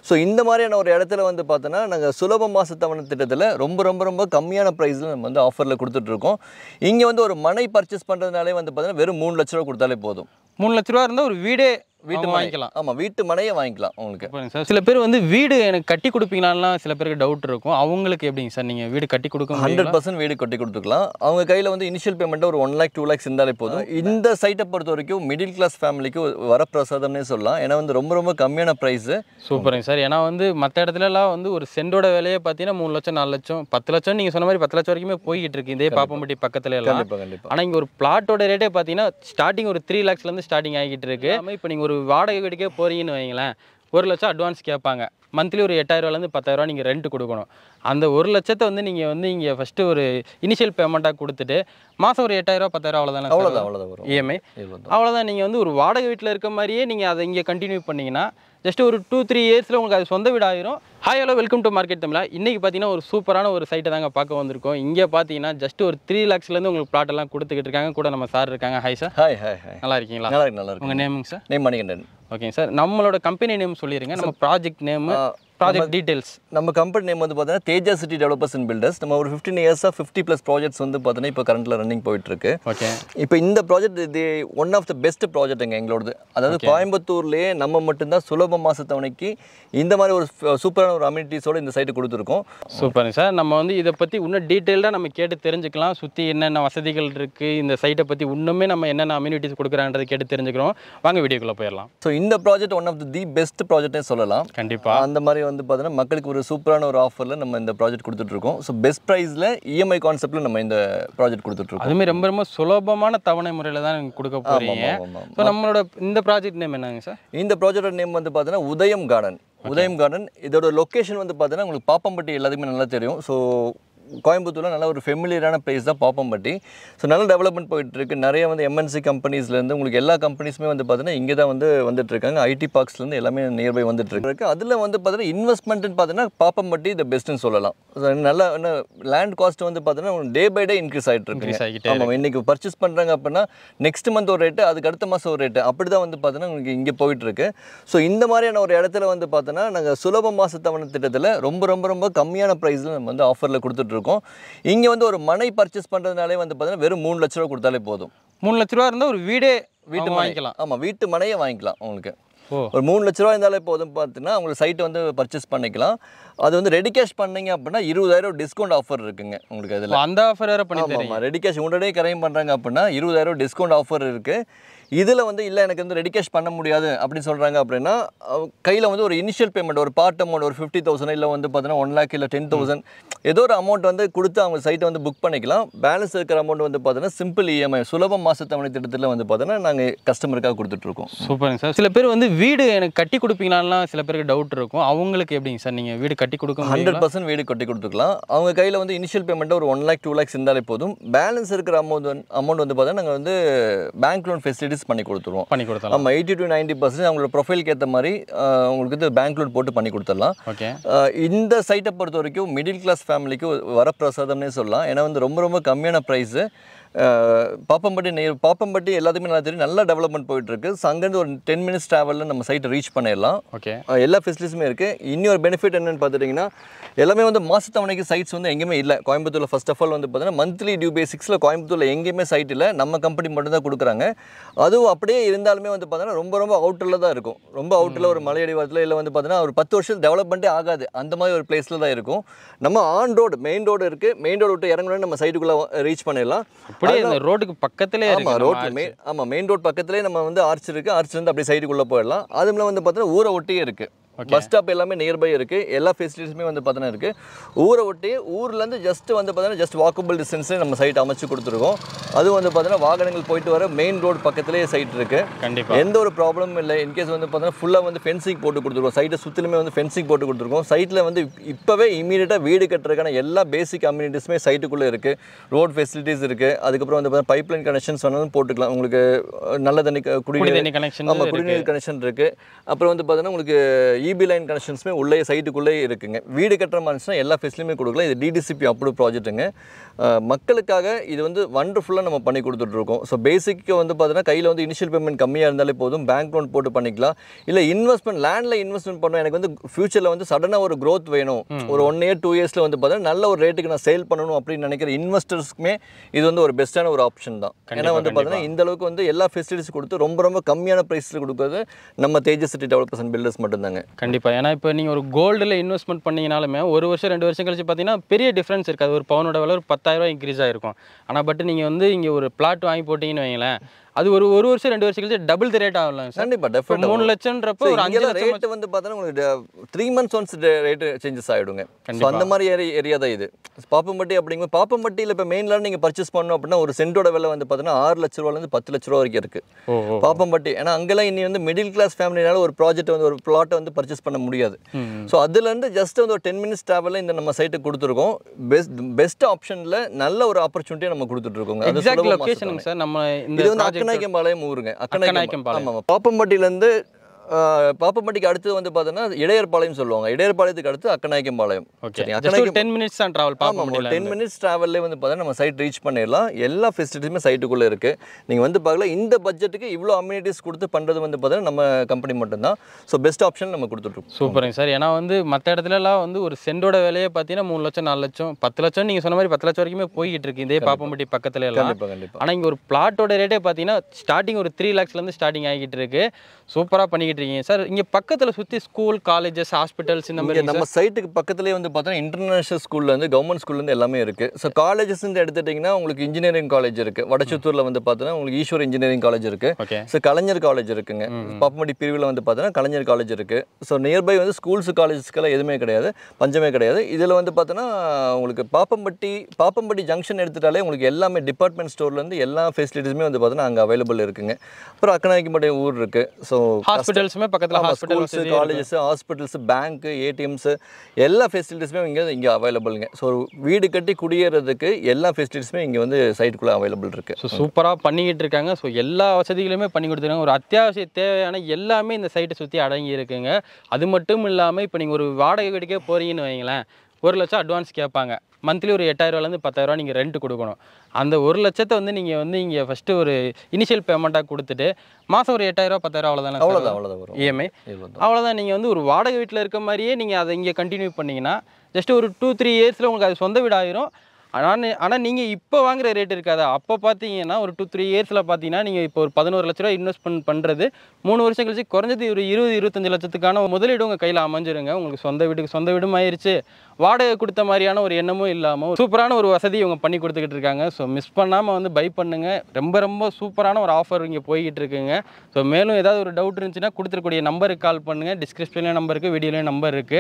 So இந்த மாதிரியான ஒரு இடத்துல வந்து பார்த்தோன்னா நாங்கள் சுலப மாச தவணை திட்டத்தில் ரொம்ப ரொம்ப ரொம்ப கம்மியான ப்ரைஸில் நம்ம வந்து ஆஃபரில் கொடுத்துட்ருக்கோம் இங்கே வந்து ஒரு மனை பர்ச்சேஸ் பண்ணுறதுனாலே வந்து பார்த்தீங்கன்னா வெறும் மூணு லட்ச ரூபா கொடுத்தாலே போதும் மூணு லட்ச ரூபா இருந்தால் ஒரு வீடே வீட்டு அவங்க மனை வாங்கிக்கலாம் ஆமாம் வீட்டு மனையை வாங்கிக்கலாம் உங்களுக்கு சூப்பருங்க சார் சில பேர் வந்து வீடு எனக்கு கட்டி கொடுப்பீங்களான்லாம் சில பேருக்கு டவுட் இருக்கும் அவங்களுக்கு எப்படிங்க சார் நீங்கள் வீடு கட்டி கொடுக்க ஹண்ட்ரட் முடியுங்களா பர்சன்ட் வீடு கட்டி கொடுத்துக்கலாம் அவங்க கையில் வந்து இனிஷியல் பேமெண்ட் ஒரு ஒன் லேக் டூ லேக்ஸ் இருந்தாலே போதும் இந்த சைட்டை பொறுத்த வரைக்கும் மிடில் கிளாஸ் ஃபேமிலிக்கு வரப்பிரசாதம்னே சொல்லலாம் ஏன்னா வந்து ரொம்ப ரொம்ப கம்மியான ப்ரைஸு சூப்பருங்க சார் ஏன்னா வந்து மற்ற இடத்துலலாம் வந்து ஒரு சென்டோட விலையே பார்த்தீங்கன்னா மூணு லட்சம் நாலு லட்சம் பத்து லட்சம் நீங்கள் சொன்ன மாதிரி பத்து லட்சம் வரைக்குமே போய்கிட்டு இருக்கு இதே பாப்பம்பட்டி பக்கத்துல எல்லாம் கண்டிப்பாக கண்டிப்பாக ஆனால் இங்கே ஒரு பிளாட்டோட ரேட்டே பார்த்தீங்கன்னா ஸ்டார்டிங் ஒரு த்ரீ லேக்ஸ்லேருந்து ஸ்டார்டிங் ஆகிட்டு இருக்கு இப்போ நீங்கள் ஒரு வாடகை வீட்டுக்கே போறீங்கன்னு வைங்களேன் ஒரு லட்சம் அட்வான்ஸ் கேட்பாங்க மந்த்லி ஒரு எட்டாயிரரூவாலேருந்து பத்தாயிரரூவா நீங்கள் ரெண்ட் கொடுக்கணும் அந்த ஒரு லட்சத்தை வந்து நீங்கள் வந்து இங்கே ஃபஸ்ட்டு ஒரு இனிஷியல் பேமெண்ட்டாக கொடுத்துட்டு மாதம் ஒரு எட்டாயிரரூவா பத்தாயிரரூவா அவ்வளோதானே அவ்வளோதான் அவ்வளோதான் வரும் இஎம்ஐ இவ்வளோதான் அவ்வளோதான் நீங்கள் வந்து ஒரு வாடகை வீட்டில் இருக்க மாதிரியே நீங்கள் அதை இங்கே கண்டினியூ பண்ணீங்கன்னா ஜஸ்ட் ஒரு டூ த்ரீ இயர்ஸில் உங்களுக்கு அது சொந்த வீடு ஆயிரும் hi hello welcome to market Tamizha இன்றைக்கி பார்த்தீங்கன்னா ஒரு சூப்பரான ஒரு சைட்டை தாங்க பார்க்க வந்திருக்கோம் இங்கே பார்த்தீங்கன்னா ஜஸ்ட் ஒரு த்ரீ லேக்ஸ்லேருந்து உங்களுக்கு plot எல்லாம் கொடுத்துக்கிட்டு இருக்காங்க கூட நம்ம சார் இருக்காங்க hi sir hi hi hi நல்லா இருக்கீங்களா நல்லா இருக்கு நல்லா இருக்கு உங்கள் நேமுங்க சார் நேம் மணிகண்டன் ஓகேங்க சார் நம்மளோட கம்பெனி நேம் சொல்லிடுங்க நம்ம ப்ராஜெக்ட் நேமு ஆ, ப்ராஜெக்ட் டீட்டெயில்ஸ் நம்ம கம்பெனி நேம் வந்து பார்த்தீங்கன்னா Teja city developers and builders நம்ம ஒரு ஃபிஃப்டீன் இயர்ஸாக ஃபிஃப்டி ப்ளஸ் ப்ராஜெக்ட்ஸ் வந்து பார்த்தீங்கன்னா இப்போ கரண்ட்டில் ரன்னிங் போயிட்டு இருக்கு ஓகே இப்போ இந்த ப்ராஜெக்ட் இது ஒன் ஆஃப் த பெஸ்ட் ப்ராஜெக்ட்டுங்க எங்களோடது அதாவது கோயம்புத்தூர்லேயே நம்ம மட்டும்தான் சுலப மாச தவணைக்கு இந்த மாதிரி ஒரு சு- சூப்பரான ஒரு அம்யூனிட்டிஸோட இந்த சைட்டு கொடுத்துருக்கோம் சூப்பருங்க சார் நம்ம வந்து இதை பற்றி இன்னும் டீட்டெயில்டாக நம்ம கேட்டு தெரிஞ்சுக்கலாம் சுற்றி என்னென்ன வசதிகள் இருக்குது இந்த சைட்டை பற்றி இன்னுமே நம்ம என்னென்ன அம்யூனிட்டிஸ் கொடுக்குறான்றது கேட்டு தெரிஞ்சுக்கிறோம் வாங்க வீடியோக்குள்ளே போயிடலாம் ஸோ இந்த project one of the the best ப்ராஜெக்ட்னே சொல்லலாம் கண்டிப்பாக அந்த மாதிரி வந்து பார்த்தீங்கன்னா மக்களுக்கு ஒரு சூப்பரான ஒரு ஆஃபரில் நம்ம இந்த ப்ராஜெக்ட் கொடுத்துட்ருக்கோம் ஸோ பெஸ்ட் ப்ரைஸில் இஎம்ஐ கான்செப்ட்டில் நம்ம இந்த ப்ராஜெக்ட் கொடுத்துட்ருக்கோம் அதுவுமே ரொம்ப ரொம்ப சுலபமான தவணை முறையில் தான் நீங்க கொடுக்க போகிறீங்க ஆமாம் ஆமாம் ஸோ நம்மளோட இந்த ப்ராஜெக்ட் நேம் என்னங்க சார் இந்த ப்ராஜெக்டோட நேம் வந்து பார்த்தீங்கன்னா உதயம் கார்டன் உதயம் கார்டன் இதோட லொக்கேஷன் வந்து பார்த்தீங்கன்னா உங்களுக்கு பாப்பம்பட்டி எல்லாத்துக்குமே நல்லா தெரியும் ஸோ கோயம்புத்தூரில் நல்ல ஒரு ஃபெமிலியரான பிளேஸ் தான் பாப்பம்பட்டி ஸோ நல்ல டெவலப்மெண்ட் போயிட்டு இருக்கு நிறைய வந்து எம்என்சி கம்பெனிஸ்லேருந்து உங்களுக்கு எல்லா கம்பெனிஸுமே வந்து பார்த்தீங்கன்னா இங்கே தான் வந்து வந்துட்டு இருக்காங்க ஐடி பார்க்ஸ்லேருந்து எல்லாமே நியர்பை வந்துட்டு இருக்கு அதில் வந்து பார்த்தீங்கன்னா இன்வெஸ்ட்மெண்ட்னு பார்த்தீங்கன்னா பாப்பம்பட்டி த பெஸ்ட்னு சொல்லலாம் So, நல்ல லேண்ட் காஸ்ட் வந்து பார்த்தீங்கன்னா டே பை டே இன்க்ரீஸ் ஆகிட்டு இருக்கு Increase ஆகிட்டே ஆமாம் இன்னைக்கு பர்ச்சேஸ் பண்ணுறாங்க அப்படின்னா நெக்ஸ்ட் மந்த் ஒரு ரேட்டு அதுக்கு அடுத்த மாதம் ஒரு ரேட்டு அப்படி தான் வந்து பார்த்தோன்னா உங்களுக்கு இங்கே போயிட்டு இருக்கு ஸோ இந்த மாதிரியான ஒரு இடத்துல வந்து பார்த்தோன்னா நாங்கள் சுலப மாச தவணை திட்டத்தில் ரொம்ப ரொம்ப ரொம்ப கம்மியான ப்ரைஸில் நம்ம வந்து ஆஃபரில் கொடுத்துட்ருக்கோம் இங்கே வந்து ஒரு மனை பர்ச்சேஸ் பண்ணுறதுனாலே வந்து பார்த்தீங்கன்னா வெறும் மூணு லட்ச ரூபா கொடுத்தாலே போதும் மூணு லட்ச ரூபா இருந்தால் ஒரு வீடே வீட்டு வீட்டு மனை வாங்கிக்கலாம் ஆமாம் வீட்டு மனையை வாங்கிக்கலாம் உங்களுக்கு ஓ ஒரு மூணு லட்ச ரூபா இருந்தாலே போதும் பார்த்தீங்கன்னா உங்களுக்கு சைட்டை வந்து பர்ச்சேஸ் பண்ணிக்கலாம் அது வந்து ரெடி கேஷ் பண்ணீங்க அப்படின்னா இருபதாயிரம் டிஸ்கவுண்ட் ஆஃபர் இருக்குங்க உங்களுக்கு அதில் ஓ, அந்த ஆஃபர் வேறு பண்ணி ஆமாம் தரீங்க ஆமாம் ரெடி கேஷ் உடனே கரையும் பண்ணுறாங்க அப்படின்னா இருபதாயிரம் டிஸ்கவுண்ட் ஆஃபர் இருக்குது இதில் வந்து இல்லை எனக்கு வந்து ரெடி கேஷ் பண்ண முடியாது அப்படின்னு சொல்கிறாங்க அப்படின்னா கையில் வந்து ஒரு இனிஷியல் பேமெண்ட் ஒரு பார்ட் அமௌண்ட் ஒரு ஃபிஃப்டி தௌசண்ட் இல்லை வந்து பார்த்தீங்கன்னா ஒன் லேக் இல்லை டென் தௌசண்ட் ஏதோ ஒரு அமௌண்ட் வந்து கொடுத்து அவங்க சைட்டை வந்து புக் பண்ணிக்கலாம் பேலன்ஸ் இருக்கிற அமௌண்ட் வந்து பார்த்தீங்கன்னா சிம்பிள் இஎம்ஐ சுலப மாச தவணை திட்டத்தில் வந்து பார்த்தீங்கன்னா நாங்கள் கஸ்டமருக்காக கொடுத்துட்ருக்கோம் சூப்பருங்க சார் சில பேர் வந்து வீடு எனக்கு கட்டி கொடுப்பீங்களான்லாம் சில பேருக்கு டவுட் இருக்கும் அவங்களுக்கு எப்படிங்க சார் நீங்கள் வீடு கட்டி கொடுக்க முடியுங்களா ஹண்ட்ரட் பர்சன்ட் வீடு கட்டி கொடுத்துக்கலாம் அவங்க கையில் வந்து இனிஷியல் பேமெண்ட் ஒரு ஒன் லேக் டூ லேக்ஸ் இருந்தாலே போதும் பேலன்ஸ் இருக்கிற அமௌண்ட் வந்து அமௌண்ட் வந்து பார்த்தீங்கன்னா நாங்கள் வந்து பேங்க் லோன் ஃபெசிலிட்டிஸ் பண்ணி கொடுத்துருவோம் பண்ணி கொடுத்தலாம் ஆமாம் எயிட்டி டு நைன்டி பர்சன்ட் அவங்களோட ப்ரொஃபைலுக்கு ஏற்ற மாதிரி ஆஹ், உங்களுக்கு வந்து பேங்க் லோன் போட்டு பண்ணி கொடுத்துடலாம் ஓகே ஆஹ், இந்த சைட்டை பொறுத்த வரைக்கும் மிடில் கிளாஸ் ஃபேமிலிக்கு வரப்பிரசாதம்னே சொல்லலாம் ஏன்னா வந்து ரொம்ப ரொம்ப கம்மியான ப்ரைஸு பாப்பம்பட்டி நெய் பாப்பம்பட்டி எல்லாத்துக்குமே நல்லா தெரியும் நல்லா டெவலப்மெண்ட் போயிட்டு இருக்கு ஸோ அங்கேருந்து ஒரு டென் மினிட்ஸ் ட்ராவலில் நம்ம சைட்டை ரீச் பண்ணிடலாம் ஓகே அஹ் எல்லா ஃபெசிலிட்டிஸுமே இருக்குது இன்னொரு பெனிஃபிட் என்னன்னு பார்த்துட்டிங்கன்னா எல்லாமே வந்து மாசத்தவணைக்கு சைட்ஸ் வந்து எங்கேயுமே இல்லை கோயம்புத்தூரில் ஃபர்ஸ்ட் ஆஃப் ஆல் வந்து பார்த்தீங்கன்னா மந்த்லி டியூ பேசிக்ஸில் கோயம்புத்தூரில் எங்கேயுமே சைட் இல்லை நம்ம கம்பெனி மட்டும் தான் கொடுக்குறாங்க அதுவும் அப்படியே இருந்தாலுமே வந்து பார்த்தீங்கன்னா ரொம்ப ரொம்ப அவுட்டரில் தான் இருக்கும் ரொம்ப அவுட்டரில் ஒரு மலையடிவாரத்தில் இல்லை வந்து பார்த்தீங்கன்னா ஒரு பத்து வருஷம் டெவலப்மெண்ட்டே ஆகாது அந்த மாதிரி ஒரு பிளேஸில் தான் இருக்கும் நம்ம ஆன் ரோடு மெயின் ரோடு இருக்குது மெயின் ரோடு விட்டு இறங்கணும்னு நம்ம சைட்டுக்குள்ளே ரீச் பண்ணிடலாம் அப்படியே இந்த ரோட்டுக்கு பக்கத்திலே ஆமா இருக்கு ரோட் மெயின் ஆமா மெயின் ரோட் பக்கத்துலேயே நம்ம வந்து ஆர்ச் இருக்கு ஆர்ச்ல இருந்து அப்படியே சைடுக்குள்ள போயிடலாம் அதுல வந்து பார்த்தீங்கன்னா ஊரை ஒட்டியே இருக்கு பஸ் ஸ்டாப் எல்லாமே நியர்பை இருக்கு எல்லா ஃபெசிலிட்டிஸுமே வந்து பார்த்தீங்கன்னா இருக்கு ஊரை ஒட்டி ஊர்ல இருந்து ஜஸ்ட் வந்து பார்த்தீங்கன்னா ஜஸ்ட் வாக்கபிள் டிஸ்டன்ஸ்ல நம்ம சைட் அமைச்சு கொடுத்துருக்கோம் அதுவும் வந்து பார்த்தீங்கன்னா வாகனங்கள் போயிட்டு வர மெயின் ரோடு பக்கத்துலேயே சைட் இருக்கு கண்டிப்பா எந்த ஒரு ப்ராப்ளமும் இல்லை இன்கேஸ் வந்து பார்த்தீங்கன்னா ஃபுல்லாக வந்து ஃபென்சிங் போட்டு கொடுத்துருக்கோம் சைட்டை சுற்றிலுமே வந்து ஃபென்சிங் போட்டு கொடுத்துருக்கோம் சைட்டில் வந்து இப்- இப்போவே இமீடியட்டாக வீடு கட்டுறதுக்கான எல்லா பேசிக் அம்யூனிட்டிஸுமே சைட்டுக்குள்ளே இருக்குது ரோட் ஃபெசிலிட்டிஸ் இருக்குது அதுக்கப்புறம் வந்து பார்த்தீங்கன்னா பைப்லைன் கனெக்ஷன்ஸ் வேணாலும் போட்டுக்கலாம் உங்களுக்கு அஹ், நல்ல தண்ணி க- குடி குடிநீர் தண்ணி கனெக்ஷன் ஆமாம் குடிநீர் கனெக்ஷன் இருக்குது அப்புறம் வந்து பார்த்தீங்கன்னா உங்களுக்கு இபி லைன் கனெக்ஷன்ஸுமே உள்ளே சைட்டுக்குள்ளே இருக்குங்க வீடு கட்டுற மாதிரி இருந்துச்சுன்னா எல்லா ஃபெசிலிட்டியுமே கொடுக்கலாம் இது டிடிசிபி அப்ரூவ் ப்ராஜெக்ட்டுங்க அஹ், மக்களுக்காக இது வந்து வண்டர்ஃபுல்லாக நம்ம பண்ணி கொடுத்துட்ருக்கோம் ஸோ பேசிக்கு வந்து பார்த்தீங்கன்னா கையில் வந்து இனிஷியல் பேமெண்ட் கம்மியாக இருந்தாலே போதும் பேங்க் லோன் போட்டு பண்ணிக்கலாம் இல்லை இன்வெஸ்ட்மெண்ட் லேண்டில் இன்வெஸ்ட்மெண்ட் பண்ணணும் எனக்கு வந்து ஃபியூச்சரில் வந்து சடனாக ஒரு growth வேணும் ஒரு ஒன் இயர் டூ இயர்ஸில் வந்து பார்த்தீங்கன்னா நல்ல ஒரு ரேட்டுக்கு நான் சேல் பண்ணணும் அப்படின்னு நினைக்கிற இன்வெஸ்டர்ஸ்க்குமே இது வந்து ஒரு பெஸ்ட்டான ஒரு ஆப்ஷன் தான் ஏன்னா வந்து பார்த்தீங்கன்னா இந்த அளவுக்கு வந்து எல்லா ஃபெசிலிட்டிஸ் கொடுத்து ரொம்ப ரொம்ப கம்மியான ப்ரைஸில் கொடுக்குறது நம்ம Tejas city developers and builders மட்டும்தாங்க கண்டிப்பாக ஏன்னா இப்போ நீங்கள் ஒரு கோல்டில் இன்வெஸ்ட்மெண்ட் பண்ணீங்கனாலுமே ஒரு வருஷம் ரெண்டு வருஷம் கழிச்சு பார்த்தீங்கன்னா பெரிய டிஃப்ரென்ஸ் இருக்காது ஒரு பவுனோட விலை ஒரு பத்தாயிரம் இன்க்ரீஸ் ஆகிருக்கும் ஆனால் பட் நீங்கள் வந்து இங்கே ஒரு பிளாட் வாங்கி போட்டிங்கன்னு வைங்களேன் அது ஒரு ஒரு வருஷம் ரெண்டு வருஷம் கழிச்சு டபுள் த ரேட் ஆகலாம் சார் கண்டிப்பா இப்போ டெஃபினட் மூணு லட்சம்ன்றப்போ ஒரு அஞ்சு லட்சம் ரேட் வந்து பார்த்தீங்கன்னா உங்களுக்கு three months once rate changes ஆகிடுங்க ஸோ அந்த மாதிரி ஏரியா ஏரியா தான் இது பாப்பம்பட்டி அப்படிங்கும்போது பாப்பம்பட்டியில் இப்போ மெயின்லாம் நீங்கள் பர்ச்சேஸ் பண்ணணும் அப்படின்னா ஒரு சென்டோட விலை வந்து பார்த்தீங்கன்னா ஆறு லட்ச ரூபாலேருந்து பத்து லட்ச ரூபா வரைக்கும் இருக்குது ஓ ஓ பாப்பம்பட்டி ஏன்னா அங்கெல்லாம் இனி வந்து மிடில் கிளாஸ் ஃபேமிலினால ஒரு ப்ராஜெக்ட் வந்து ஒரு பிளாட்டை வந்து பர்ச்சேஸ் பண்ண முடியாது ஸோ அதுலேருந்து ஜஸ்ட் வந்து ஒரு டென் மினிட்ஸ் ட்ராவலில் இந்த நம்ம சைட்டுக்கு கொடுத்துருக்கோம் பெஸ்ட் பெஸ்ட் ஆப்ஷனில் நல்ல ஒரு ஆப்பர்ச்சுனிட்டியை நம்ம கொடுத்துட்ருக்கோங்க அது எக்ஸாக்ட் சுலபமா லொக்கேஷனுங்க சார் நம்ம இந்த இது வந்து ப்ராஜெக்ட் அக்கநாயக்கம்பாளையம் ஊருங்க அக்கநாயக்கம்பாளையம். அக்கநாயக்கம் ஆமாம் பாப்பம்பட்டியிலேருந்து பாப்பம்பட்டிக்கு அடுத்து வந்து பார்த்தீங்கன்னா இடையர்பாளையம் சொல்லுவாங்க இடையர்பாளையத்துக்கு அடுத்து அக்கநாயக்கம்பாளையம் ஓகே சரிங்க ஜஸ்ட் ஒரு அக்கநாயக்கம் டென் மினிட்ஸ் தான் ட்ராவல் ஆமாம் பார்க்க ஒரு முடியல டென் மினிட்ஸ் ட்ராவல்லே வந்து பார்த்தீங்கன்னா நம்ம சைட் ரீச் பண்ணிடலாம் எல்லா ஃபெசிலிட்டிஸுமே சைட்டுக்குள்ளே இருக்குது நீங்கள் வந்து பார்க்கலாம் இந்த பட்ஜெட்டுக்கு இவ்வளோ அம்யூனிட்டிஸ் கொடுத்து பண்ணுறது வந்து பார்த்தீங்கன்னா நம்ம கம்பெனி மட்டும்தான் ஸோ பெஸ்ட் ஆப்ஷன் நம்ம கொடுத்துட்ருக்கோம் சூப்பருங்க சார் ஏன்னா வந்து மற்ற இடத்துலலாம் வந்து ஒரு சென்டோட விலையே பார்த்தீங்கன்னா மூணு லட்சம் நாலு லட்சம் பத்து லட்சம் நீங்கள் சொன்ன மாதிரி பத்து லட்சம் வரைக்குமே போய்கிட்டு இருக்கு இதே பாப்பம்பட்டி பக்கத்துல எல்லாம் கண்டிப்பாக கண்டிப்பாக ஆனால் இங்கே ஒரு பிளாட்டோட ரேட்டே பார்த்தீங்கன்னா ஸ்டார்டிங் ஒரு த்ரீ லேக்ஸ்லேருந்து ஸ்டார்டிங் ஆகிட்டு இருக்கு சூப்பராக பண்ணிக்கிட்டு இருக்கீங்க சார் இங்கே பக்கத்தில் சுற்றி ஸ்கூல் காலேஜஸ் ஹாஸ்பிட்டல்ஸ் இந்த இங்கே மாதிரி நம்ம சைட்டுக்கு பக்கத்துலேயே வந்து பார்த்தோன்னா இன்டர்நேஷனல் ஸ்கூல்லேருந்து கவர்மெண்ட் ஸ்கூல்லேருந்து எல்லாமே இருக்குது ஸோ காலேஜஸ் எடுத்துட்டிங்கன்னா உங்களுக்கு இன்ஜினியரிங் காலேஜ் இருக்குது வடச்சத்தூரில் வந்து பார்த்தோன்னா உங்களுக்கு ஈஸ்வர் இன்ஜினியரிங் காலேஜ் இருக்குது ஓகே ஸோ கலைஞர் காலேஜ் இருக்குங்க பாப்பமடி பிரிவில் வந்து பார்த்தோன்னா கலைஞர் காலேஜ் இருக்குது ஸோ நியர்பை வந்து ஸ்கூல்ஸ் காலேஜஸ்க்கெல்லாம் எதுவுமே கிடையாது பஞ்சமே கிடையாது இதில் வந்து பார்த்தோன்னா உங்களுக்கு பாப்பம்பட்டி பாப்பம்பட்டி ஜங்ஷன் எடுத்துட்டாலே உங்களுக்கு எல்லாமே டிபார்ட்மெண்ட் ஸ்டோர்லேருந்து எல்லா ஃபெசிலிட்டிஸுமே வந்து பார்த்தோன்னா அங்கே அவைலபிள் இருக்குங்க அப்புறம் அக்கநாயக்கம்பட்டி ஊர் இருக்குது ஸோ ஹாஸ்பிட்டல்ஸுமே பக்கத்தில் hospital schools colleges hospitals bank ATMs எல்லா ஃபெசிலிட்டிஸுமே இங்கே இங்கே அவைலபிளுங்க ஸோ வீடு கட்டி குடியேறதுக்கு எல்லா ஃபெசிலிட்டிஸுமே இங்கே வந்து சைட்டுக்குள்ளே அவைலபிள் இருக்குது ஸோ சூப்பராக பண்ணிக்கிட்டு இருக்காங்க ஸோ எல்லா வசதிகளுமே பண்ணி கொடுத்துருக்காங்க ஒரு அத்தியாவசிய தேவையான எல்லாமே இந்த சைட்டை சுற்றி அடங்கி இருக்குங்க அது மட்டும் இல்லாமல் இப்போ நீங்கள் ஒரு வாடகை வீட்டுக்கே போகிறீங்கன்னு வைங்களேன் ஒரு லட்சம் அட்வான்ஸ் கேட்பாங்க மந்த்லி ஒரு எட்டாயிரரூவாலேருந்து பத்தாயிரரூவா நீங்கள் ரெண்ட் கொடுக்கணும் அந்த ஒரு லட்சத்தை வந்து நீங்கள் வந்து இங்கே ஃபஸ்ட்டு ஒரு இனிஷியல் பேமெண்ட்டாக கொடுத்துட்டு மாதம் ஒரு எட்டாயிரரூவா பத்தாயிரரூவா அவ்வளோதானே அவ்வளோதான் அவ்வளோதான் வரும் இஎம்ஐ இவ்வளோதான் அவ்வளோதான் நீங்கள் வந்து ஒரு வாடகை வீட்டில் இருக்க மாதிரியே நீங்கள் அதை இங்கே கண்டினியூ பண்ணீங்கன்னா ஜஸ்ட் ஒரு டூ த்ரீ இயர்ஸில் உங்களுக்கு அது சொந்த வீடு ஆயிரும் ஆனால் ஆனால் நீங்கள் இப்போ வாங்குற ரேட் இருக்காதா அப்போ பார்த்தீங்கன்னா ஒரு டூ த்ரீ இயர்ஸில் பார்த்தீங்கன்னா நீங்கள் இப்போ ஒரு பதினோரு லட்ச ரூபா இன்வெஸ்ட்மெண்ட் பண்ணுறது மூணு வருஷம் கழிச்சு குறைஞ்சது ஒரு இருபது இருபத்தஞ்சு லட்சத்துக்கான முதலீடு உங்கள் கையில் அமைஞ்சிருங்க உங்களுக்கு சொந்த வீட்டுக்கு சொந்த வீடும் ஆயிருச்சு வாடகை கொடுத்த மாதிரியான ஒரு எண்ணமும் இல்லாமல் சூப்பரான ஒரு வசதி இவங்க பண்ணி கொடுத்துக்கிட்டு இருக்காங்க ஸோ மிஸ் பண்ணாமல் வந்து பை பண்ணுங்கள் ரொம்ப ரொம்ப சூப்பரான ஒரு ஆஃபர் இங்கே போய்கிட்டு இருக்குங்க ஸோ மேலும் ஏதாவது ஒரு டவுட் இருந்துச்சுன்னா கொடுத்துருக்கூடிய நம்பருக்கு கால் பண்ணுங்கள் டிஸ்கிரிப்ஷன்லேயும் நம்பர் இருக்குது வீடியோலேயும் நம்பர் இருக்குது